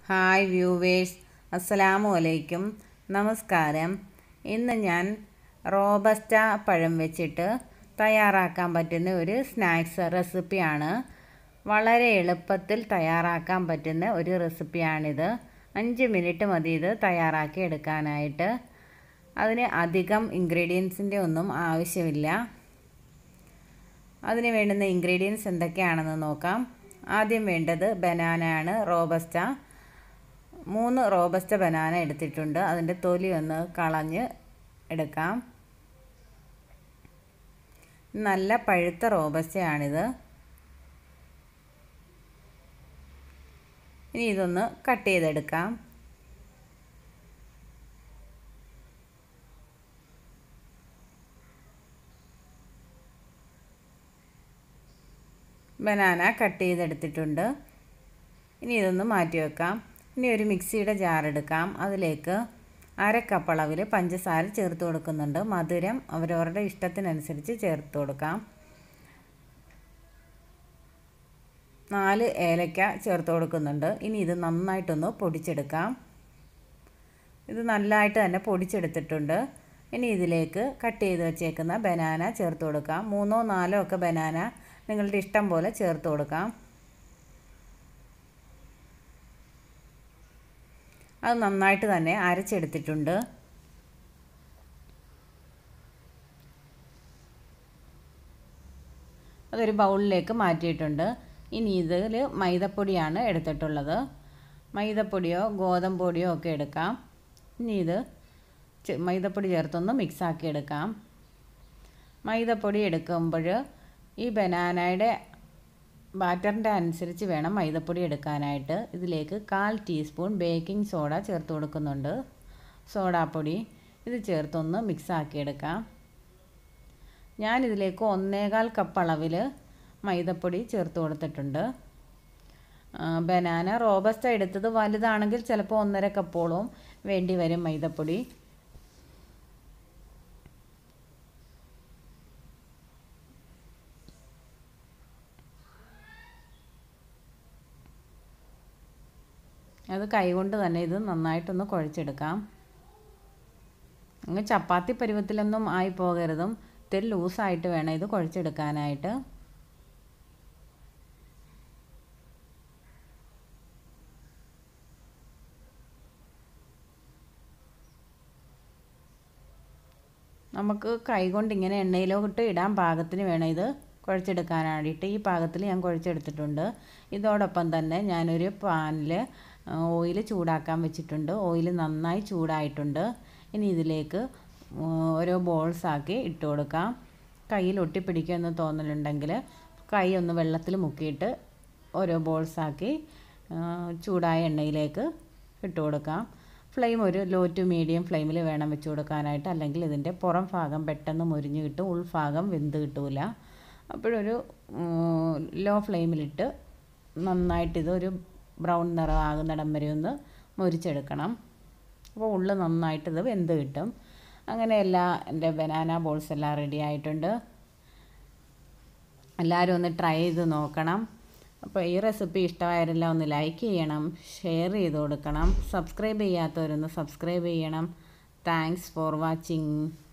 hi viewers അസ്സലാമു അലൈക്കും നമസ്കാരം ഇന്ന് ഞാൻ റോബസ്റ്റ പഴം വെച്ചിട്ട് തയ്യാറാക്കാൻ പറ്റുന്ന ഒരു സ്നാക്സ് റെസിപ്പിയാണ് വളരെ എളുപ്പത്തിൽ തയ്യാറാക്കാൻ പറ്റുന്ന ഒരു റെസിപ്പിയാണിത് അഞ്ച് മിനിറ്റ് മതി ഇത് തയ്യാറാക്കി എടുക്കാനായിട്ട് അതിന് അധികം ഇൻഗ്രീഡിയൻസിൻ്റെ ഒന്നും ആവശ്യമില്ല അതിന് വേണ്ടുന്ന ഇൻഗ്രീഡിയൻസ് എന്തൊക്കെയാണെന്ന് നോക്കാം ആദ്യം വേണ്ടത് ബനാന ആണ് റോബസ്റ്റ മൂന്ന് റോബസ്റ്റ ബനാന എടുത്തിട്ടുണ്ട് അതിൻ്റെ തൊലി ഒന്ന് കളഞ്ഞ് എടുക്കാം നല്ല പഴുത്ത റോബസ്റ്റയാണിത് ഇനി ഇതൊന്ന് കട്ട് ചെയ്തെടുക്കാം ബനാന കട്ട് ചെയ്തെടുത്തിട്ടുണ്ട് ഇനി ഇതൊന്ന് മാറ്റി വെക്കാം ഇനി ഒരു മിക്സിയുടെ ജാർ എടുക്കാം അതിലേക്ക് അര കപ്പ് അളവിൽ പഞ്ചസാര ചേർത്ത് കൊടുക്കുന്നുണ്ട് മധുരം അവരവരുടെ ഇഷ്ടത്തിനനുസരിച്ച് ചേർത്ത് കൊടുക്കാം നാല് ഏലക്ക ചേർത്ത് കൊടുക്കുന്നുണ്ട് ഇനി ഇത് നന്നായിട്ടൊന്ന് പൊടിച്ചെടുക്കാം ഇത് നല്ലതായിട്ട് തന്നെ പൊടിച്ചെടുത്തിട്ടുണ്ട് ഇനി ഇതിലേക്ക് കട്ട് ചെയ്ത് വെച്ചേക്കുന്ന ബനാന ചേർത്ത് കൊടുക്കാം മൂന്നോ നാലോ ഒക്കെ ബനാന നിങ്ങളുടെ ഇഷ്ടം പോലെ ചേർത്ത് കൊടുക്കാം അത് നന്നായിട്ട് തന്നെ അരച്ചെടുത്തിട്ടുണ്ട് അതൊരു ബൗളിലേക്ക് മാറ്റിയിട്ടുണ്ട് ഇനി ഇതിൽ മൈദപ്പൊടിയാണ് എടുത്തിട്ടുള്ളത് മൈദപ്പൊടിയോ ഗോതമ്പ് പൊടിയോ ഒക്കെ എടുക്കാം ഇനി ഇത് മൈദപ്പൊടി ചേർത്തൊന്ന് മിക്സാക്കി എടുക്കാം മൈദപ്പൊടി എടുക്കുമ്പോൾ ഈ ബനാനയുടെ ബാറ്ററിൻ്റെ അനുസരിച്ച് വേണം മൈദപ്പൊടി എടുക്കാനായിട്ട് ഇതിലേക്ക് കാൽ ടീസ്പൂൺ ബേക്കിംഗ് സോഡ ചേർത്ത് കൊടുക്കുന്നുണ്ട് സോഡാപ്പൊടി ഇത് ചേർത്തൊന്ന് മിക്സാക്കി എടുക്കാം ഞാനിതിലേക്ക് ഒന്നേകാൽ കപ്പ് അളവിൽ മൈദപ്പൊടി ചേർത്ത് കൊടുത്തിട്ടുണ്ട് ബനാന റോബസ്റ്റ എടുത്തത് വലുതാണെങ്കിൽ ചിലപ്പോൾ ഒന്നര കപ്പോളം വേണ്ടി വരും മൈദപ്പൊടി അത് കൈകൊണ്ട് തന്നെ ഇത് നന്നായിട്ടൊന്ന് കുഴച്ചെടുക്കാം അങ്ങ് ചപ്പാത്തി പരുവത്തിലൊന്നും ആയി പോകരുതും ഇത്തിരി ലൂസായിട്ട് വേണം ഇത് കുഴച്ചെടുക്കാനായിട്ട് നമുക്ക് കൈകൊണ്ട് ഇങ്ങനെ എണ്ണയിലോട്ട് ഇടാൻ പാകത്തിന് വേണം ഇത് കുഴച്ചെടുക്കാനായിട്ട് ഈ പാകത്തിൽ ഞാൻ കുഴച്ചെടുത്തിട്ടുണ്ട് ഇതോടൊപ്പം തന്നെ ഞാനൊരു പാനിൽ ഓയിൽ ചൂടാക്കാൻ വെച്ചിട്ടുണ്ട് ഓയിൽ നന്നായി ചൂടായിട്ടുണ്ട് ഇനി ഇതിലേക്ക് ഓരോ ബോൾസാക്കി ഇട്ട് കൊടുക്കാം കയ്യിൽ ഒട്ടിപ്പിടിക്കുമെന്ന് തോന്നലുണ്ടെങ്കിൽ കൈ ഒന്ന് വെള്ളത്തിൽ മുക്കിയിട്ട് ഓരോ ബോൾസാക്കി ചൂടായ എണ്ണയിലേക്ക് ഇട്ട് കൊടുക്കാം ഫ്ലെയിം ഒരു ലോ ടു മീഡിയം ഫ്ലെയിമിൽ വേണം വെച്ച് കൊടുക്കാനായിട്ട് അല്ലെങ്കിൽ ഇതിൻ്റെ പുറം ഭാഗം പെട്ടെന്ന് മുരിഞ്ഞ് കിട്ടും ഉൾഭാഗം വെന്ത് കിട്ടൂല അപ്പോഴൊരു ലോ ഫ്ലെയിമിലിട്ട് നന്നായിട്ട് ഇതൊരു ബ്രൗൺ നിറമാകുന്നിടം വരെ ഒന്ന് മുരിച്ചെടുക്കണം അപ്പോൾ ഉള്ളിൽ നന്നായിട്ട് ഇത് വെന്ത് കിട്ടും അങ്ങനെ എല്ലാ എൻ്റെ ബനാന ബോൾസ് എല്ലാം റെഡി ആയിട്ടുണ്ട് എല്ലാവരും ഒന്ന് ട്രൈ ചെയ്ത് നോക്കണം അപ്പോൾ ഈ റെസിപ്പി ഇഷ്ടമായവരെല്ലാം ഒന്ന് ലൈക്ക് ചെയ്യണം ഷെയർ ചെയ്ത് കൊടുക്കണം സബ്സ്ക്രൈബ് ചെയ്യാത്തവരൊന്ന് സബ്സ്ക്രൈബ് ചെയ്യണം താങ്ക്സ് ഫോർ വാച്ചിങ്